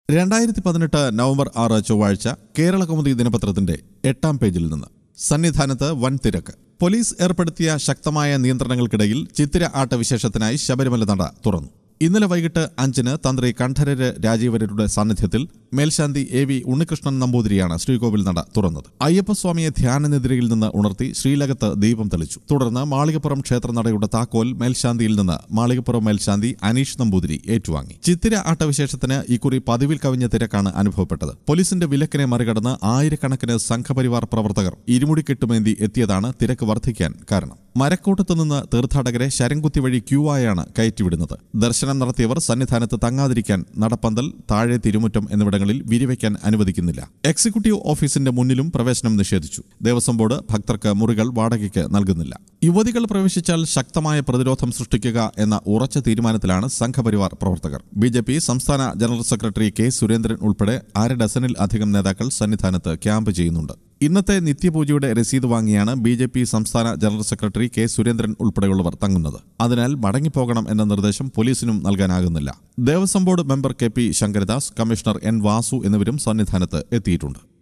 രണ്ടായിരത്തി പതിനെട്ട് നവംബർ ആറ് ചൊവ്വാഴ്ച കേരള കൗമുദി ദിനപത്രത്തിന്റെ എട്ടാം പേജിൽ നിന്ന് സന്നിധാനത്ത് വൻ തിരക്ക് പോലീസ് ഏർപ്പെടുത്തിയ ശക്തമായ നിയന്ത്രണങ്ങൾക്കിടയിൽ ചിത്തിര ആട്ടവിശേഷത്തിനായി ശബരിമല നട തുറന്നു ഇന്നലെ വൈകിട്ട് അഞ്ചിന് തന്ത്രി കണ്ഠരര് രാജീവരരുടെ സാന്നിധ്യത്തിൽ മേൽശാന്തി എ വി ഉണ്ണികൃഷ്ണൻ നമ്പൂതിരിയാണ് ശ്രീകോവിൽ നട തുറന്നത് അയ്യപ്പസ്വാമിയെ ധ്യാനനിദ്രയിൽ നിന്ന് ഉണർത്തി ശ്രീലകത്ത് ദീപം തെളിച്ചു തുടർന്ന് മാളികപ്പുറം ക്ഷേത്രനടയുടെ താക്കോൽ മേൽശാന്തിയിൽ നിന്ന് മാളികപ്പുറം മേൽശാന്തി അനീഷ് നമ്പൂതിരി ഏറ്റുവാങ്ങി ചിത്തിര ആട്ടവിശേഷത്തിന് ഇക്കുറി പതിവിൽ കവിഞ്ഞ തിരക്കാണ് അനുഭവപ്പെട്ടത് പോലീസിന്റെ വിലക്കിനെ മറികടന്ന് ആയിരക്കണക്കിന് സംഘപരിവാർ പ്രവർത്തകർ ഇരുമുടിക്കെട്ടുമേന്തി എത്തിയതാണ് തിരക്ക് വർദ്ധിക്കാൻ കാരണം മരക്കൂട്ടത്തു നിന്ന് തീർത്ഥാടകരെ ശരംകുത്തി വഴി ക്യൂ ആയാണ് കയറ്റിവിടുന്നത് ദർശനം നടത്തിയവർ സന്നിധാനത്ത് തങ്ങാതിരിക്കാൻ നടപ്പന്തൽ താഴെ തിരുമുറ്റം എന്നിവിടങ്ങളിൽ വിരിവയ്ക്കാൻ അനുവദിക്കുന്നില്ല എക്സിക്യൂട്ടീവ് ഓഫീസിന്റെ മുന്നിലും പ്രവേശനം നിഷേധിച്ചു ദേവസ്വം ബോർഡ് ഭക്തർക്ക് മുറികൾ വാടകയ്ക്ക് നൽകുന്നില്ല യുവതികൾ പ്രവേശിച്ചാൽ ശക്തമായ പ്രതിരോധം സൃഷ്ടിക്കുക എന്ന ഉറച്ച തീരുമാനത്തിലാണ് സംഘപരിവാർ പ്രവർത്തകർ ബി ജെ പി സംസ്ഥാന ജനറൽ സെക്രട്ടറി കെ സുരേന്ദ്രൻ ഉൾപ്പെടെ അര ഡസനിൽ അധികം നേതാക്കൾ സന്നിധാനത്ത് ക്യാമ്പ് ചെയ്യുന്നുണ്ട് ഇന്നത്തെ നിത്യപൂജയുടെ രസീത് വാങ്ങിയാണ് ബി ജെ പി സംസ്ഥാന ജനറൽ സെക്രട്ടറി കെ സുരേന്ദ്രൻ ഉൾപ്പെടെയുള്ളവർ തങ്ങുന്നത് അതിനാൽ മടങ്ങിപ്പോകണം എന്ന നിർദ്ദേശം പോലീസിനും നൽകാനാകുന്നില്ല Devaswom board member K P Sankaradas commissioner N Vasu എന്നിവരും സന്നിധാനത്ത് എത്തിയിട്ടുണ്ട്